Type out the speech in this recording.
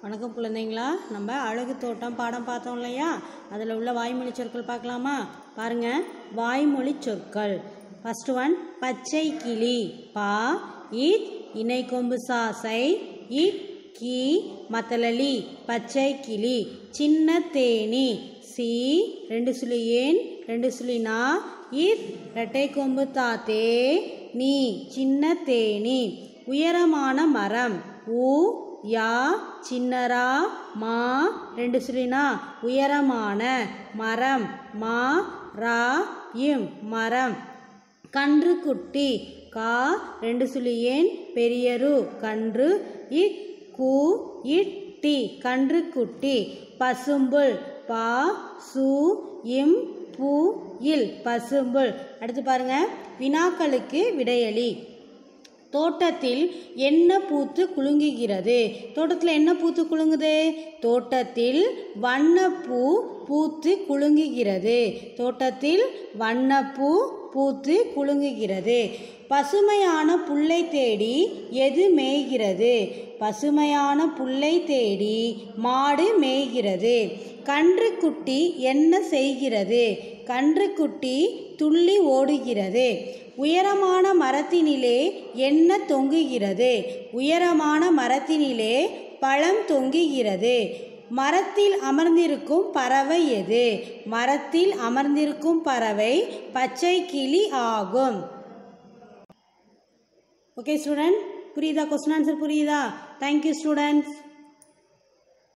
வணக்கம் குழந்தைங்களா நம்ம அழகு தோட்டம் பாடம் பார்த்தோம் இல்லையா அதில் உள்ள வாய்மொழி சொற்கள் பார்க்கலாமா பாருங்க வாய்மொழி சொற்கள் ஃபர்ஸ்ட் ஒன் பச்சை கிளி பா இட் இணை கொம்பு சாசை இட் கி மத்தலலி பச்சை கிளி சின்ன தேனி சி ரெண்டு சுழி ஏன் ரெண்டு சுழி நா இத் ரெட்டை கொம்பு தாத்தே நீ சின்ன தேனி உயரமான மரம் உ யா சின்னரா மா ரெண்டு சுழினா உயரமான மரம் மா ரா இம் மரம் கன்று குட்டி கா ரெண்டு சுழி ஏன் பெரியரு கன்று இக் கு இட் டி கன்று குட்டி பசும்புல் பா சு இம் பு இல் பசும்புல் அடுத்து பாருங்க வினாக்களுக்கு விடையளி தோட்டத்தில் என்ன பூத்து குலுங்குகிறது தோட்டத்தில் என்ன பூத்து குலுங்குது தோட்டத்தில் வண்ணப்பூ பூத்து குலுங்குகிறது தோட்டத்தில் வண்ணப்பூ பூத்து குலுங்குகிறது பசுமையான புல்லை தேடி எது மேய்கிறது பசுமையான புல்லை தேடி மாடு மேய்கிறது கன்றுக்குட்டி என்ன செய்கிறது கன்றுக்குட்டி துள்ளி ஓடுகிறது உயரமான மரத்தினிலே என்ன தொங்குகிறது உயரமான மரத்தினிலே பழம் தொங்குகிறது மரத்தில் அமர்ந்திருக்கும் பறவை எது மரத்தில் அமர்ந்திருக்கும் பறவை பச்சை கிளி ஆகும் ஓகே ஸ்டூடெண்ட் புரியுதா கொஸ்டின் ஆன்சர் புரியுதா தேங்க்யூ ஸ்டூடெண்ட்ஸ்